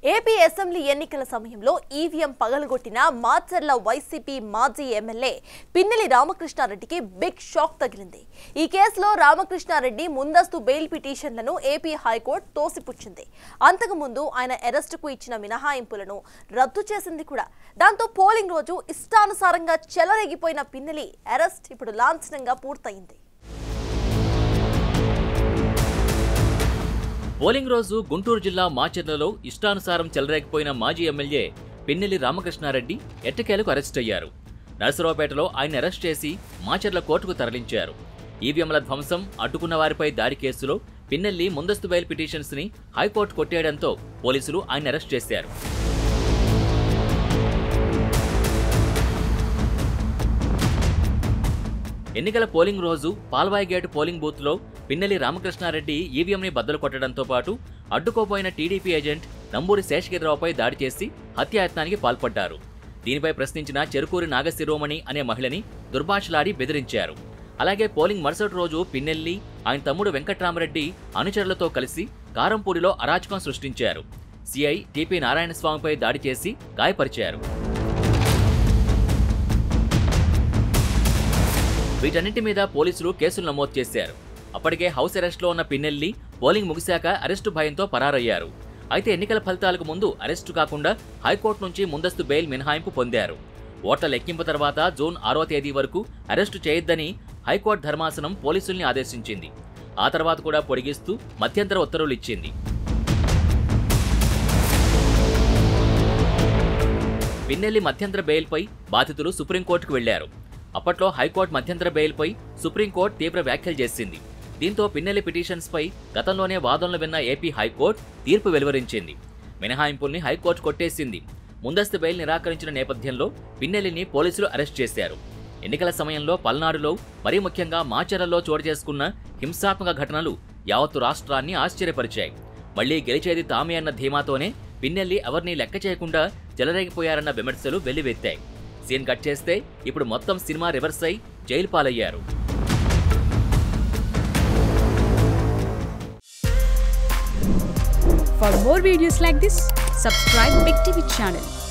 AP assembly ఎన్నికల సమయంలో EVM పగలగొట్టిన మాచర్ల వైసీపీ మాజీ ఎమ్మెల్యే పిన్నెలి రామకృష్ణారెడ్డికి బిగ్ షాక్ తగిలింది ఈ కేసులో రామకృష్ణారెడ్డి ముందస్తు బెయిల్ పిటిషన్లను ఏపీ హైకోర్టు తోసిపుచ్చింది అంతకుముందు ఆయన అరెస్టుకు ఇచ్చిన మినహాయింపులను రద్దు చేసింది కూడా దాంతో పోలింగ్ రోజు ఇష్టానుసారంగా చెలరేగిపోయిన పిన్నెలి అరెస్ట్ ఇప్పుడు లాంఛనంగా పూర్తయింది పోలింగ్ రోజు గుంటూరు జిల్లా మాచర్లలో ఇష్టానుసారం చెలరేగిపోయిన మాజీ ఎమ్మెల్యే పిన్నెల్లి రామకృష్ణారెడ్డి ఎట్టకేలకు అరెస్ట్ అయ్యారు నరసరావుపేటలో ఆయన అరెస్ట్ చేసి మాచర్ల కోర్టుకు తరలించారు ఈవీఎంల ధ్వంసం అడ్డుకున్న వారిపై దాడి కేసులో పిన్నెల్లి ముందస్తు బెయిల్ పిటిషన్స్ ని హైకోర్టు కొట్టేయడంతో పోలీసులు ఆయన అరెస్ట్ చేశారు ఎన్నికల పోలింగ్ రోజు పాల్వాయి గేట్ పోలింగ్ బూత్లో పిన్నెల్లి రామకృష్ణారెడ్డి ఈవీఎంని బద్దలు కొట్టడంతో పాటు అడ్డుకోపోయిన టీడీపీ ఏజెంట్ నంబూరి శేషగిరిరావుపై దాడి చేసి హత్యాయత్నానికి పాల్పడ్డారు దీనిపై ప్రశ్నించిన చెరుకూరి నాగశిరోమణి అనే మహిళని దుర్భాషలాడి బెదిరించారు అలాగే పోలింగ్ మరుసటి రోజు పిన్నెల్లి ఆయన తమ్ముడు వెంకట్రామరెడ్డి అనుచరులతో కలిసి కారంపూడిలో అరాచకం సృష్టించారు సిఐ టిపి నారాయణస్వామిపై దాడి చేసి గాయపరిచారు వీటన్నింటి మీద పోలీసులు కేసులు నమోదు చేశారు అప్పటికే హౌస్ అరెస్ట్లో ఉన్న పిన్నెల్లి పోలింగ్ ముగిశాక అరెస్టు భయంతో పరారయ్యారు అయితే ఎన్నికల ఫలితాలకు ముందు అరెస్టు కాకుండా హైకోర్టు నుంచి ముందస్తు బెయిల్ మినహాయింపు పొందారు ఓట్ల లెక్కింపు తర్వాత జూన్ ఆరో తేదీ వరకు అరెస్టు చేయొద్దని హైకోర్టు ధర్మాసనం పోలీసుల్ని ఆదేశించింది ఆ తర్వాత కూడా పొడిగిస్తూ మధ్యంతర ఉత్తర్వులు ఇచ్చింది పిన్నెల్లి మధ్యంతర బెయిల్పై బాధితులు సుప్రీంకోర్టుకు వెళ్లారు అప్పట్లో హైకోర్టు మధ్యంతర బెయిల్పై సుప్రీంకోర్టు తీవ్ర వ్యాఖ్యలు చేసింది దీంతో పిన్నెల్లి పిటిషన్స్పై గతంలోనే వాదనలు విన్న ఏపీ హైకోర్టు తీర్పు వెలువరించింది మినహాయింపుల్ని హైకోర్టు కొట్టేసింది ముందస్తు బెయిల్ నిరాకరించిన నేపథ్యంలో పిన్నెల్లిని పోలీసులు అరెస్ట్ చేశారు ఎన్నికల సమయంలో పల్నాడులో మరీ ముఖ్యంగా మాచర్లలో చోటు చేసుకున్న హింసాత్మక ఘటనలు యావత్తు రాష్ట్రాన్ని ఆశ్చర్యపరిచాయి మళ్లీ గెలిచేది తామే అన్న ధీమాతోనే పిన్నెల్లి ఎవరినీ లెక్క చేయకుండా చెలరేగిపోయారన్న విమర్శలు వెల్లువెత్తాయి సీన్ కట్ చేస్తే ఇప్పుడు మొత్తం సినిమా రివర్స్ అయి జైలు పాలయ్యారు For more videos like this, subscribe Big TV channel